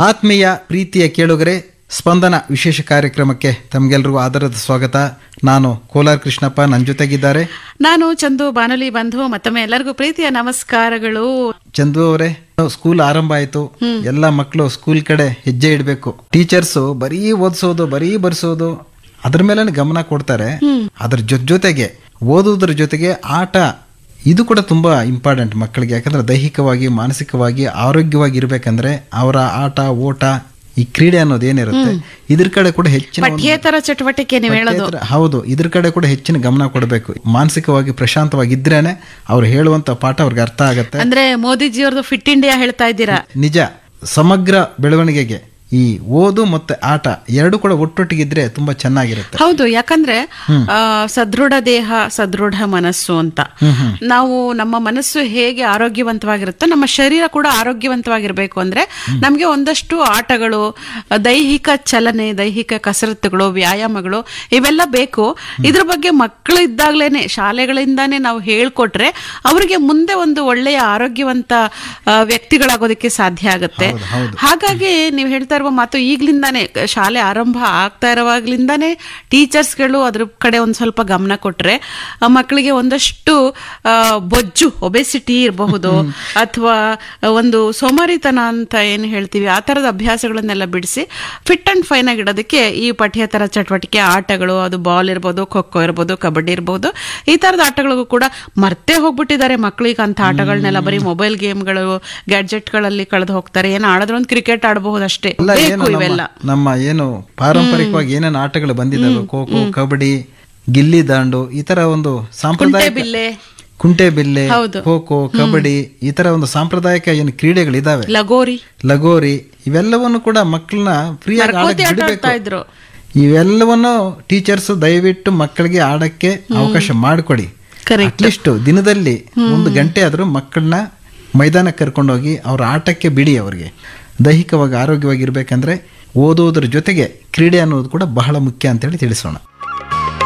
ಆತ್ಮೀಯ ಪ್ರೀತಿಯ ಕೇಳುಗರೆ ಸ್ಪಂದನ ವಿಶೇಷ ಕಾರ್ಯಕ್ರಮಕ್ಕೆ ತಮಗೆಲ್ರಿಗೂ ಆದರದ ಸ್ವಾಗತ ನಾನು ಕೋಲಾರ ಕೃಷ್ಣಪ್ಪ ನನ್ನ ಜೊತೆಗಿದ್ದಾರೆ ನಾನು ಚಂದು ಬಾನುಲಿ ಬಂಧು ಮತ್ತೊಮ್ಮೆ ಎಲ್ಲರಿಗೂ ಪ್ರೀತಿಯ ನಮಸ್ಕಾರಗಳು ಚಂದು ಅವರೇ ಸ್ಕೂಲ್ ಆರಂಭ ಆಯ್ತು ಎಲ್ಲ ಮಕ್ಕಳು ಸ್ಕೂಲ್ ಕಡೆ ಹೆಜ್ಜೆ ಇಡಬೇಕು ಟೀಚರ್ಸು ಬರೀ ಓದಿಸೋದು ಬರೀ ಬರ್ಸೋದು ಅದ್ರ ಮೇಲೆ ಗಮನ ಕೊಡ್ತಾರೆ ಅದ್ರ ಜೊತೆ ಜೊತೆಗೆ ಓದೋದ್ರ ಜೊತೆಗೆ ಆಟ ಇದು ಕೂಡ ತುಂಬಾ ಇಂಪಾರ್ಟೆಂಟ್ ಮಕ್ಕಳಿಗೆ ಯಾಕಂದ್ರೆ ದೈಹಿಕವಾಗಿ ಮಾನಸಿಕವಾಗಿ ಆರೋಗ್ಯವಾಗಿ ಇರ್ಬೇಕಂದ್ರೆ ಅವರ ಆಟ ಓಟ ಈ ಕ್ರೀಡೆ ಅನ್ನೋದು ಏನಿರುತ್ತೆ ಇದ್ರ ಕಡೆ ಕೂಡ ಹೆಚ್ಚಿನ ಒಂದು- ಪಠ್ಯೇತರ ಚಟುವಟಿಕೆ ನೀವು ಹೇಳೋದು ಪಠ್ಯೇತರ- ಹೌದು ಇದ್ರ ಕಡೆ ಕೂಡ ಹೆಚ್ಚಿನ ಗಮನ ಕೊಡಬೇಕು ಮಾನಸಿಕವಾಗಿ ಪ್ರಶಾಂತವಾಗಿದ್ರೇನೆ ಅವ್ರು ಹೇಳುವಂತ ಪಾಠ ಅವ್ರಿಗೆ ಅರ್ಥ ಆಗತ್ತೆ ಅಂದ್ರೆ ಮೋದಿಜಿಯವ್ರದ್ದು ಫಿಟ್ ಇಂಡಿಯಾ ಹೇಳ್ತಾ ಇದ್ದೀರಾ ನಿಜ ಸಮಗ್ರ ಬೆಳವಣಿಗೆಗೆ ಈ ಓದು ಮತ್ತೆ ಆಟ ಎರಡು ಕೂಡ ಒಟ್ಟೊಟ್ಟಿಗಿದ್ರೆ ತುಂಬಾ ಚೆನ್ನಾಗಿರುತ್ತೆ ಹೌದು ಯಾಕಂದ್ರೆ ಆ, ಸದೃಢ ದೇಹ ಸದೃಢ ಮನಸ್ಸು ಅಂತ ನಾವು ನಮ್ಮ ಮನಸ್ಸು ಹೇಗೆ ಆರೋಗ್ಯವಂತವಾಗಿರುತ್ತೋ ನಮ್ಮ ಶರೀರ ಕೂಡ ಆರೋಗ್ಯವಂತವಾಗಿರ್ಬೇಕು ಅಂದ್ರೆ ನಮ್ಗೆ ಒಂದಷ್ಟು ಆಟಗಳು ದೈಹಿಕ ಚಲನೆ ದೈಹಿಕ ಕಸರತ್ತುಗಳು ವ್ಯಾಯಾಮಗಳು ಇವೆಲ್ಲ ಬೇಕು ಇದ್ರ ಬಗ್ಗೆ ಮಕ್ಕಳು ಇದ್ದಾಗ್ಲೇನೆ ಶಾಲೆಗಳಿಂದಾನೇ ನಾವು ಹೇಳ್ಕೊಟ್ರೆ ಅವರಿಗೆ ಮುಂದೆ ಒಂದು ಒಳ್ಳೆಯ ಆರೋಗ್ಯವಂತ ಆ, ವ್ಯಕ್ತಿಗಳಾಗೋದಕ್ಕೆ ಸಾಧ್ಯ ಆಗುತ್ತೆ ಹಾಗಾಗಿ ನೀವು ಹೇಳ್ತಾ ಇರುವ ಮಾತು ಈಗ್ಲಿಂದಾನೇ ಶಾಲೆ ಆರಂಭ ಆಗ್ತಾ ಇರುವಾಗ್ಲಿಂದಾನೇ ಟೀಚರ್ಸ್ಗಳು ಅದ್ರ ಕಡೆ ಒಂದ್ ಸ್ವಲ್ಪ ಗಮನ ಕೊಟ್ರೆ ಆ ಮಕ್ಕಳಿಗೆ ಒಂದಷ್ಟು ಆ, ಬೊಜ್ಜು ಒಬೆಸಿಟಿ ಇರಬಹುದು ಅಥವಾ ಒಂದು ಸೋಮಾರಿತನ ಅಂತ ಏನು ಹೇಳ್ತೀವಿ ಆ ತರದ ಅಭ್ಯಾಸಗಳನ್ನೆಲ್ಲ ಬಿಡಿಸಿ ಫಿಟ್ ಅಂಡ್ ಫೈನ್ ಆಗಿ ಇಡೋದಕ್ಕೆ ಈ ಪಠ್ಯೇತರ ಚಟುವಟಿಕೆ ಆಟಗಳು ಅದು ಬಾಲ್ ಇರ್ಬೋದು ಖೋ ಖೋ ಇರ್ಬೋದು ಕಬಡ್ಡಿ ಇರ್ಬೋದು ಈ ತರದ ಆಟಗಳಿಗೂ ಕೂಡ ಮರ್ತೇ ಹೋಗ್ಬಿಟ್ಟಿದ್ದಾರೆ ಮಕ್ಕಳಿಗೆ ಅಂತ ಆಟಗಳನ್ನೆಲ್ಲ ಬರೀ ಮೊಬೈಲ್ ಗೇಮ್ಗಳು ಗ್ಯಾಡ್ಜೆಟ್ಗಳಲ್ಲಿ ಕಳೆದು ಹೋಗ್ತಾರೆ ಏನು ಆಡಿದ್ರೆ ಒಂದು ಕ್ರಿಕೆಟ್ ಆಡಬಹುದು ಅಷ್ಟೇ ಎಲ್ಲ ಏನು ಬೇಕು ನಮ್ಮ- ಇವೆಲ್ಲ ನಮ್ಮ ಏನು ಪಾರಂಪರಿಕವಾಗಿ ಏನೇನು ಆಟಗಳು ಬಂದಿದ್ದಾವೆ ಖೋ ಖೋ ಕಬಡ್ಡಿ ಗಿಲ್ಲಿ ದಾಂಡು ಈ ತರ ಒಂದು ಸಾಂಪ್ರದಾಯಿಕ ಬಿಲ್ಲೆ ಕುಂಟೆ ಬಿಲ್ಲೆ ಹೌದು. ಖೋ ಖೋ ಕಬಡ್ಡಿ ಈ ತರ ಒಂದು ಸಾಂಪ್ರದಾಯಿಕ ಏನು ಕ್ರೀಡೆಗಳಿದಾವೆ ಲಗೋರಿ ಲಗೋರಿ ಇವೆಲ್ಲವನ್ನು ಕೂಡ ಮಕ್ಕಳನ್ನ ಫ್ರೀಯಾಗಿ ಆಡಕ್ಕೆ ಮರಕೋತಿ ಆಟ ಬಿಡಬೇಕು ಆಡ್ತಾ ಇದ್ರು ಇವೆಲ್ಲವನ್ನು ಟೀಚರ್ಸ್ ದಯವಿಟ್ಟು ಮಕ್ಕಳಿಗೆ ಆಡಕ್ಕೆ ಅವಕಾಶ ಮಾಡಿಕೊಡಿ ಕರೆಕ್ಟ್ ಅಟ್ಲೀಸ್ಟ್ ದಿನದಲ್ಲಿ ಒಂದು ಗಂಟೆ ಆದರೂ ಮಕ್ಕಳನ್ನ ಮೈದಾನಕ್ಕೆ ಕರ್ಕೊಂಡೋಗಿ ಅವ್ರ ಆಟಕ್ಕೆ ಬಿಡಿ ಅವ್ರಿಗೆ ದೈಹಿಕವಾಗಿ ಆರೋಗ್ಯವಾಗಿ ಇರಬೇಕಂದ್ರೆ ಓದೋದ್ರ ಜೊತೆಗೆ ಕ್ರೀಡೆ ಅನ್ನೋದು ಕೂಡ ಬಹಳ ಮುಖ್ಯ ಅಂತೇಳಿ ತಿಳಿಸೋಣ